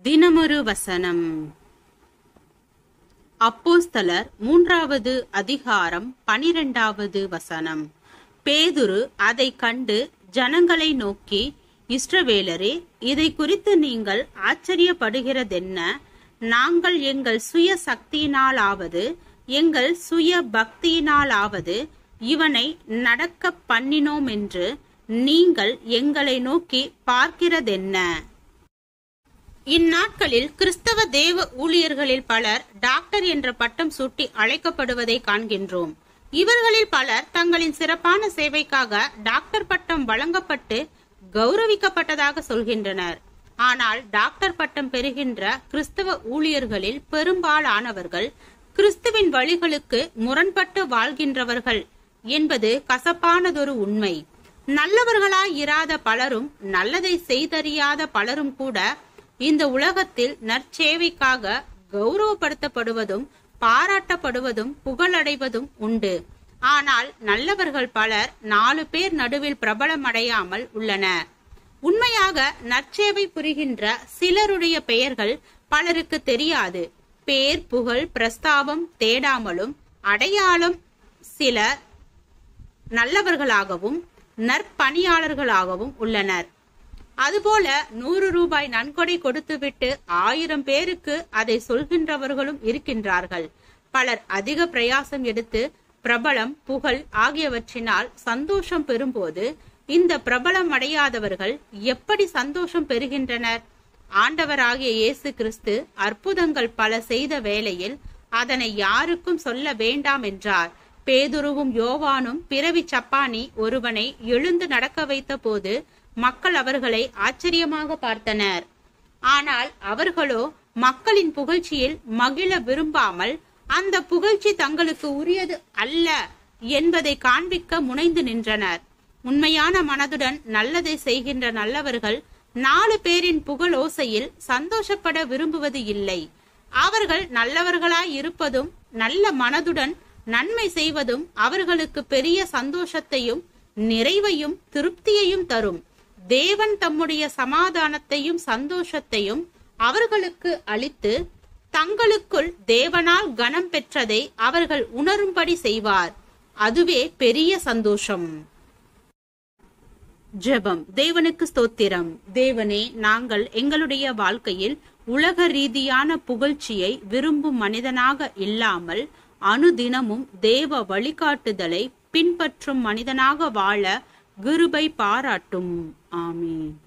தினமொரு வசனம் அப்போஸ்தலர் மூன்றாவது அதிகாரம் பனிரெண்டாவது வசனம் பேதுரு அதை கண்டு ஜனங்களை நோக்கி இஸ்ரவேலரே இதை குறித்து நீங்கள் ஆச்சரியப்படுகிறதென்ன நாங்கள் எங்கள் சுய சக்தியினாலாவது எங்கள் சுய பக்தியினாலாவது இவனை நடக்க பண்ணினோம் என்று நீங்கள் எங்களை நோக்கி பார்க்கிறதென்ன இந்நாட்களில் கிறிஸ்தவ தேவ ஊழியர்களில் பலர் டாக்டர் என்ற பட்டம் சூட்டி அழைக்கப்படுவதை காண்கின்றோம் இவர்களில் பலர் தங்களின் சிறப்பான சேவைக்காக டாக்டர் பட்டம் வழங்கப்பட்டு கௌரவிக்கப்பட்டதாக சொல்கின்றனர் ஆனால் டாக்டர் பட்டம் பெறுகின்ற கிறிஸ்தவ ஊழியர்களில் பெரும்பாலானவர்கள் கிறிஸ்துவின் வழிகளுக்கு முரண்பட்டு வாழ்கின்றவர்கள் என்பது கசப்பானதொரு உண்மை நல்லவர்களாய் இராத பலரும் நல்லதை செய்தறியாத பலரும் கூட இந்த உலகத்தில் நற்சேவைக்காக கௌரவப்படுத்தப்படுவதும் பாராட்டப்படுவதும் புகழடைவதும் உண்டு ஆனால் நல்லவர்கள் பலர் நாலு பேர் நடுவில் பிரபலமடையாமல் உள்ளனர் உண்மையாக நற்சேவை புரிகின்ற சிலருடைய பெயர்கள் பலருக்கு தெரியாது பேர் புகழ் பிரஸ்தாபம் தேடாமலும் அடையாளம் சில நல்லவர்களாகவும் நற்பணியாளர்களாகவும் உள்ளனர் அதுபோல நூறு ரூபாய் நன்கொடை கொடுத்துவிட்டு ஆயிரம் பேருக்கு அதை சொல்கின்றவர்களும் இருக்கின்றார்கள் பலர் அதிக பிரயாசம் எடுத்து பிரபலம் புகழ் ஆகியவற்றினால் சந்தோஷம் பெறும்போது இந்த பிரபலம் அடையாதவர்கள் எப்படி சந்தோஷம் பெறுகின்றனர் ஆண்டவராகிய இயேசு கிறிஸ்து அற்புதங்கள் பல செய்த வேளையில் அதனை யாருக்கும் சொல்ல வேண்டாம் என்றார் பேதுருவும் யோவானும் பிறவி சப்பானி ஒருவனை எழுந்து நடக்க வைத்த போது மக்கள் அவர்களை ஆச்சரியமாக பார்த்தனர் ஆனால் அவர்களோ மக்களின் புகழ்ச்சியில் மகிழ விரும்பாமல் அந்த புகழ்ச்சி தங்களுக்கு உரியது அல்ல என்பதை காண்பிக்க முனைந்து நின்றனர் உண்மையான மனதுடன் நல்லதை செய்கின்ற நல்லவர்கள் நாலு பேரின் புகழோசையில் சந்தோஷப்பட விரும்புவது இல்லை அவர்கள் நல்லவர்களாய் இருப்பதும் நல்ல மனதுடன் நன்மை செய்வதும் அவர்களுக்கு பெரிய சந்தோஷத்தையும் நிறைவையும் திருப்தியையும் தரும் தேவன் தம்முடைய சமாதானத்தையும் சந்தோஷத்தையும் அவர்களுக்கு அளித்து தங்களுக்குள் தேவனால் கனம் பெற்றதை அவர்கள் உணரும்படி செய்வார் அதுவே பெரிய சந்தோஷம் ஜெபம் தேவனுக்கு ஸ்தோத்திரம் தேவனே நாங்கள் எங்களுடைய வாழ்க்கையில் உலக ரீதியான புகழ்ச்சியை விரும்பும் மனிதனாக இல்லாமல் அனுதினமும் தேவ வழிகாட்டுதலை பின்பற்றும் மனிதனாக வாழ கிருபை பாராட்டும் ஆமீன்